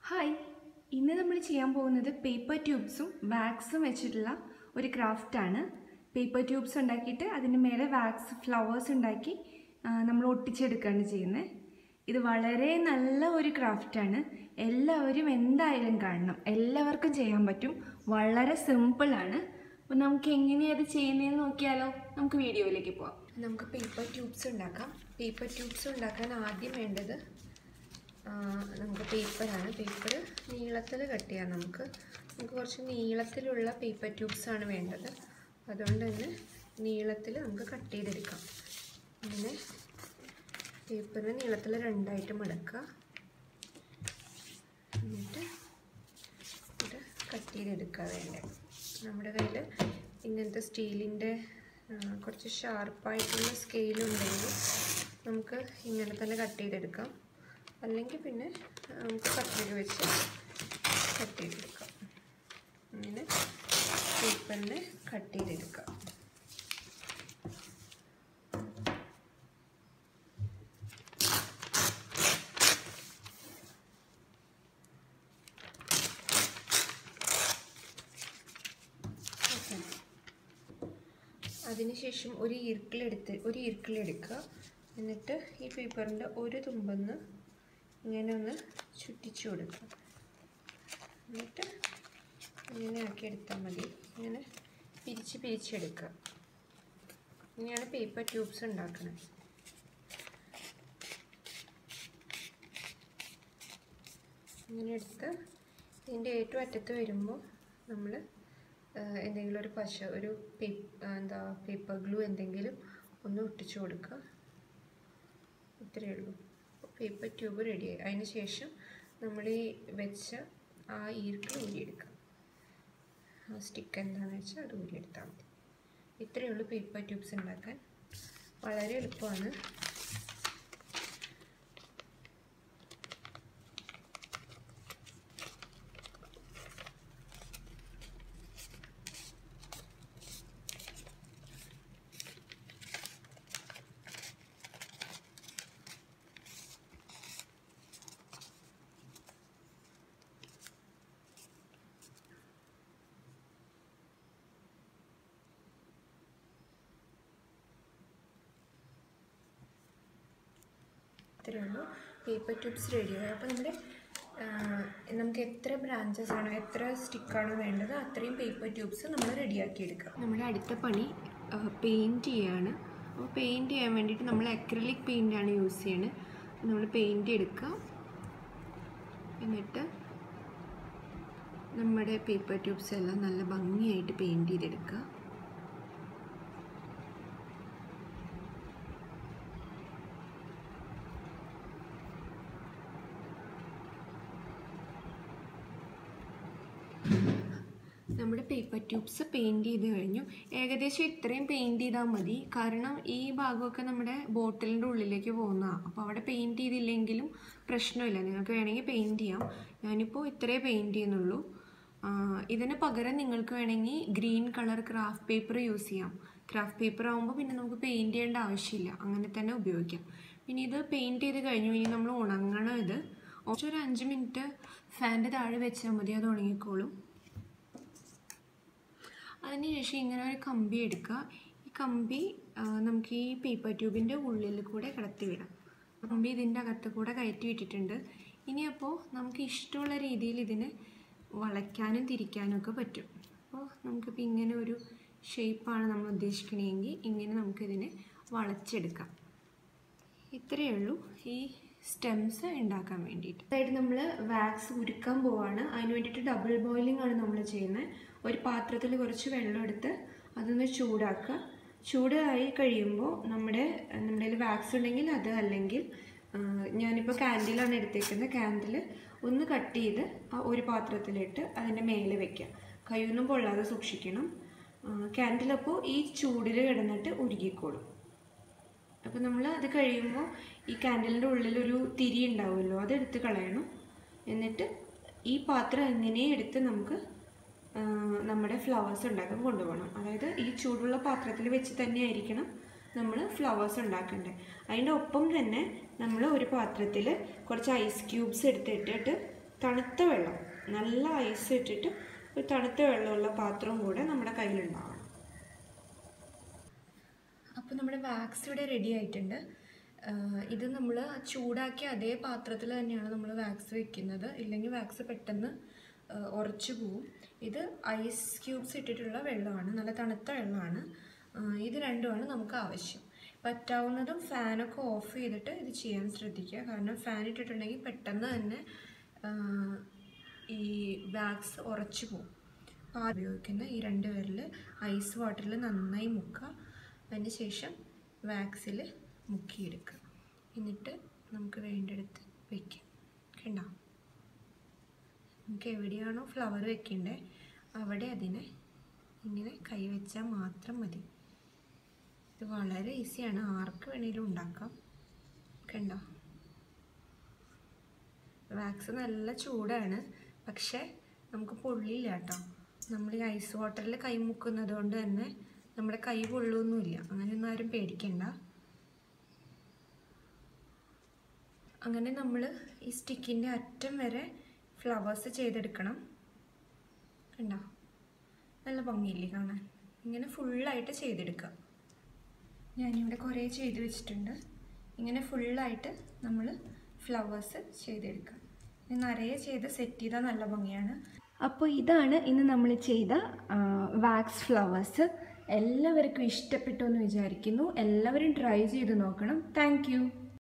hi ഇന്ന് നമ്മൾ ചെയ്യാൻ പോകുന്നത് പേപ്പർ ട്യൂബ്സും വാക്സും വെച്ചിട്ടുള്ള ഒരു ക്രാഫ്റ്റാണ് പേപ്പർ ട്യൂബ്സ് ഉണ്ടാക്കിയിട്ട് അതിൻ്റെ മേലെ വാക്സ് ഫ്ലവേഴ്സ് ഉണ്ടാക്കി ആ, നമ്മൾ ഒട്ടിച്ചെടുക്കുകയാണ് ചെയ്യുന്നത് ഇത് വളരെ നല്ല ഒരു ക്രാഫ്റ്റാണ് എല്ലാവരും എന്തായാലും കാണണം എല്ലാവർക്കും ചെയ്യാൻ പറ്റും വളരെ സിമ്പിളാണ് അപ്പോൾ നമുക്ക് എങ്ങനെയാണ് അത് ചെയ്യുന്നതെന്ന് നോക്കിയാലോ നമുക്ക് വീഡിയോയിലേക്ക് പോവാം നമുക്ക് പേപ്പർ ട്യൂബ്സ് ഉണ്ടാക്കാം പേപ്പർ ട്യൂബ്സ് ഉണ്ടാക്കാൻ ആദ്യം വേണ്ടത് ആ, നമുക്ക് പേപ്പറാണ് പേപ്പർ നീളത്തിൽ കട്ട് ചെയ്യാം നമുക്ക് നമുക്ക് കുറച്ച് നീളത്തിലുള്ള പേപ്പർ ട്യൂബ്സ് ആണ് വേണ്ടത് അതുകൊണ്ട് തന്നെ നീളത്തിൽ നമുക്ക് കട്ട് ചെയ്തെടുക്കാം അങ്ങനെ പേപ്പറിന് നീളത്തിൽ രണ്ടായിട്ട് മടക്കുക എന്നിട്ട് ഇത് കട്ട് ചെയ്തെടുക്കുക വേണ്ടേ നമ്മുടെ കയ്യിൽ ഇങ്ങനത്തെ സ്റ്റീലിൻ്റെ കുറച്ച് ഷാർപ്പായിട്ടുള്ള സ്കെയിലുണ്ടെങ്കിൽ നമുക്ക് ഇങ്ങനെ തന്നെ കട്ട് ചെയ്തെടുക്കാം അല്ലെങ്കിൽ പിന്നെ നമുക്ക് കത്രിക വെച്ച് കട്ട് ചെയ്തെടുക്കാം അങ്ങനെ പേപ്പറിനെ കട്ട് ചെയ്തെടുക്കാം അതിനുശേഷം ഒരു ഈർക്കിലെടുത്ത് ഒരു ഈർക്കിലെടുക്കുക എന്നിട്ട് ഈ പേപ്പറിൻ്റെ ഒരു തുമ്പൊന്ന് ഇങ്ങനെ ഒന്ന് ചുറ്റിച്ചു കൊടുക്കുക എന്നിട്ട് ഇങ്ങനെ ആക്കി എടുത്താൽ മതി ഇങ്ങനെ പിരിച്ച് പിരിച്ചെടുക്കുക ഇങ്ങനെയാണ് പേപ്പർ ട്യൂബ്സ് ഉണ്ടാക്കുന്നത് ഇങ്ങനെ എടുത്ത് ഇതിൻ്റെ ഏറ്റവും അറ്റത്ത് വരുമ്പോൾ നമ്മൾ എന്തെങ്കിലും ഒരു പശ ഒരു പേപ്പ എന്താ പേപ്പർ ഗ്ലൂ എന്തെങ്കിലും ഒന്ന് ഒട്ടിച്ചു കൊടുക്കുക ഇത്രയേ ഉള്ളൂ പേപ്പർ ട്യൂബ് റെഡിയായി അതിന് ശേഷം നമ്മൾ ഈ വെച്ച ആ ഈർക്കിൾ ഊരിയെടുക്കാം ആ സ്റ്റിക്ക് എന്താണെന്ന് വെച്ചാൽ അത് ഊരിയെടുത്താൽ മതി ഇത്രയേ ഉള്ളൂ പേപ്പർ ട്യൂബ്സ് ഉണ്ടാക്കാൻ വളരെ എളുപ്പമാണ് ഇത്രയേ ഉള്ളൂ പേപ്പർ ട്യൂബ്സ് റെഡിയായി അപ്പോൾ നമ്മുടെ ആ, നമുക്ക് എത്ര ബ്രാഞ്ചസ് ആണോ എത്ര സ്റ്റിക്കാണോ വേണ്ടത് അത്രയും പേപ്പർ ട്യൂബ്സ് നമ്മൾ റെഡിയാക്കി എടുക്കാം നമ്മുടെ അടുത്ത പണി പെയിൻറ്റ് ചെയ്യാണ് അപ്പോൾ പെയിൻറ്റ് ചെയ്യാൻ വേണ്ടിയിട്ട് നമ്മൾ അക്രലിക് പെയിൻ്റാണ് യൂസ് ചെയ്യുന്നത് നമ്മൾ പെയിൻറ്റ് എടുക്കുക എന്നിട്ട് നമ്മുടെ പേപ്പർ ട്യൂബ്സ് എല്ലാം നല്ല ഭംഗിയായിട്ട് പെയിൻറ്റ് ചെയ്തെടുക്കുക നമ്മുടെ പേപ്പർ ട്യൂബ്സ് പെയിൻറ് ചെയ്ത് കഴിഞ്ഞു ഏകദേശം ഇത്രയും പെയിൻറ് ചെയ്താൽ മതി കാരണം ഈ ഭാഗമൊക്കെ നമ്മുടെ ബോട്ടിലിൻ്റെ ഉള്ളിലേക്ക് പോകുന്നതാണ് അപ്പോൾ അവിടെ പെയിൻറ് ചെയ്തില്ലെങ്കിലും പ്രശ്നമില്ല നിങ്ങൾക്ക് വേണമെങ്കിൽ പെയിൻറ് ചെയ്യാം ഞാനിപ്പോൾ ഇത്രേ പെയിൻറ് ചെയ്യുന്നുള്ളൂ ആ, ഇതിന് പകരം നിങ്ങൾക്ക് വേണമെങ്കിൽ green colour craft paper use ചെയ്യാം ക്രാഫ്റ്റ് പേപ്പർ ആകുമ്പോൾ പിന്നെ നമുക്ക് പെയിൻറ് ചെയ്യേണ്ട ആവശ്യമില്ല അങ്ങനെ തന്നെ ഉപയോഗിക്കാം പിന്നെ ഇത് പെയിൻറ് ചെയ്ത് കഴിഞ്ഞു ഇനി നമ്മൾ ഉണങ്ങണം ഇത് കുറച്ച് ഒരു അഞ്ച് മിനിറ്റ് ഫാൻ്റെ താഴെ വെച്ചാൽ മതി അത് ഉണങ്ങിക്കോളും അതിനുശേഷം ഇങ്ങനെ ഒരു കമ്പി എടുക്കുക ഈ കമ്പി ആ, നമുക്ക് ഈ പേപ്പർ ട്യൂബിൻ്റെ ഉള്ളിൽ കൂടെ കടത്തി വിടാം കമ്പി ഇതിൻ്റെ അകത്ത് കൂടെ കയറ്റി വിട്ടിട്ടുണ്ട് ഇനിയപ്പോൾ നമുക്ക് ഇഷ്ടമുള്ള രീതിയിൽ ഇതിനെ വളയ്ക്കാനും തിരിക്കാനും ഒക്കെ പറ്റും അപ്പോൾ നമുക്കിപ്പോൾ ഇങ്ങനെ ഒരു ഷേപ്പാണ് നമ്മൾ ഉദ്ദേശിക്കണമെങ്കിൽ ഇങ്ങനെ നമുക്കിതിനെ വളച്ചെടുക്കാം ഇത്രയേ ഉള്ളൂ ഈ സ്റ്റെംസ് ഉണ്ടാക്കാൻ വേണ്ടിയിട്ട് അതായത് നമ്മൾ വാക്സ് ഉരുക്കാൻ പോവാണ് അതിന് വേണ്ടിയിട്ട് ഡബിൾ ബോയിലിംഗ് ആണ് നമ്മൾ ചെയ്യുന്നത് ഒരു പാത്രത്തിൽ കുറച്ച് വെള്ളം എടുത്ത് അതൊന്ന് ചൂടാക്കുക ചൂടായി കഴിയുമ്പോൾ നമ്മുടെ നമ്മുടെ കയ്യിൽ വാക്സ് ഉണ്ടെങ്കിൽ അത് അല്ലെങ്കിൽ ആ, ഞാനിപ്പോൾ കാൻഡിലാണ് എടുത്തേക്കുന്നത് കാൻഡിൽ ഒന്ന് കട്ട് ചെയ്ത് ആ ഒരു പാത്രത്തിലിട്ട് അതിൻ്റെ മേലെ വെക്കുക കൈയൊന്നും പൊള്ളാതെ സൂക്ഷിക്കണം കാൻഡിലപ്പോൾ ഈ ചൂടിൽ കിടന്നിട്ട് ഉരുകിക്കോളും അപ്പോൾ നമ്മൾ അത് കഴിയുമ്പോൾ ഈ കാൻഡലിൻ്റെ ഉള്ളിലൊരു തിരി ഉണ്ടാവുമല്ലോ അതെടുത്ത് കളയണം എന്നിട്ട് ഈ പാത്രം എങ്ങനെ എടുത്ത് നമുക്ക് ആ, നമ്മുടെ ഫ്ലവേഴ്സ് ഉണ്ടാക്കാൻ കൊണ്ടുപോകണം അതായത് ഈ ചൂടുള്ള പാത്രത്തിൽ വെച്ച് തന്നെ ആയിരിക്കണം നമ്മൾ ഫ്ലവേഴ്സ് ഉണ്ടാക്കേണ്ടത് അതിൻ്റെ ഒപ്പം തന്നെ നമ്മൾ ഒരു പാത്രത്തിൽ കുറച്ച് ഐസ് ക്യൂബ്സ് എടുത്തിട്ടിട്ട് തണുത്ത വെള്ളം നല്ല ഐസ് ഇട്ടിട്ട് ഒരു തണുത്ത വെള്ളമുള്ള പാത്രവും കൂടെ നമ്മുടെ കയ്യിലുണ്ടാവണം അപ്പോൾ നമ്മുടെ വാക്സ് ഇവിടെ റെഡി ആയിട്ടുണ്ട് ആഹ് ഇത് നമ്മൾ ചൂടാക്കിയ അതേ പാത്രത്തിൽ തന്നെയാണ് നമ്മൾ വാക്സ് വെക്കുന്നത് ഇല്ലെങ്കിൽ വാക്സ് പെട്ടെന്ന് ആഹ് ഉറച്ചു പോവും ഇത് ഐസ് ക്യൂബ്സ് ഇട്ടിട്ടുള്ള വെള്ളമാണ് നല്ല തണുത്ത വെള്ളമാണ് ആഹ് ഇത് രണ്ടുമാണ് നമുക്ക് ആവശ്യം പറ്റാവുന്നതും ഫാനൊക്കെ ഓഫ് ചെയ്തിട്ട് ഇത് ചെയ്യാൻ ശ്രദ്ധിക്കുക കാരണം ഫാൻ ഇട്ടിട്ടുണ്ടെങ്കിൽ പെട്ടെന്ന് തന്നെ ആഹ് ഈ വാക്സ് ഉറച്ചു പോകും അപ്പോൾ ആ ഉപയോഗിക്കുന്ന ഈ രണ്ട് വിരൽ ഐസ് വാട്ടറിൽ നന്നായി മുക്കുക അതിന് ശേഷം വാക്സിൽ മുക്കിയെടുക്കുക എന്നിട്ട് നമുക്ക് വേണ്ടിടത്ത് വയ്ക്കാം കണ്ടോ നമുക്ക് എവിടെയാണോ ഫ്ലവർ വെക്കേണ്ടത് അവിടെ അതിനെ ഇങ്ങനെ കൈ വെച്ചാൽ മാത്രം മതി ഇത് വളരെ ഈസിയാണ് ആർക്ക് വേണേലും ഉണ്ടാക്കാം കണ്ടോ വാക്സ് നല്ല ചൂടാണ് പക്ഷേ നമുക്ക് പൊള്ളില്ല കേട്ടോ നമ്മൾ ഈ ഐസ് വാട്ടറിൽ കൈ മുക്കുന്നത് കൊണ്ട് തന്നെ നമ്മുടെ കൈ പൊള്ളൊന്നുമില്ല അങ്ങനെയൊന്നും ആരും പേടിക്കണ്ട അങ്ങനെ നമ്മൾ ഈ സ്റ്റിക്കിൻ്റെ അറ്റം വരെ ഫ്ലവേഴ്സ് ചെയ്തെടുക്കണം കണ്ടോ നല്ല ഭംഗിയില്ലേ കാണാൻ ഇങ്ങനെ ഫുള്ളായിട്ട് ചെയ്തെടുക്കുക ഞാനിവിടെ കുറേ ചെയ്ത് വെച്ചിട്ടുണ്ട് ഇങ്ങനെ ഫുള്ളായിട്ട് നമ്മൾ ഫ്ലവേഴ്സ് ചെയ്തെടുക്കുക ഇത് നിറയെ ചെയ്ത് സെറ്റ് ചെയ്താൽ നല്ല ഭംഗിയാണ് അപ്പോൾ ഇതാണ് ഇന്ന് നമ്മൾ ചെയ്ത വാക്സ് ഫ്ലവേഴ്സ് എല്ലാവർക്കും ഇഷ്ടപ്പെട്ടു എന്ന് വിചാരിക്കുന്നു എല്ലാവരും ട്രൈ ചെയ്ത് നോക്കണം താങ്ക്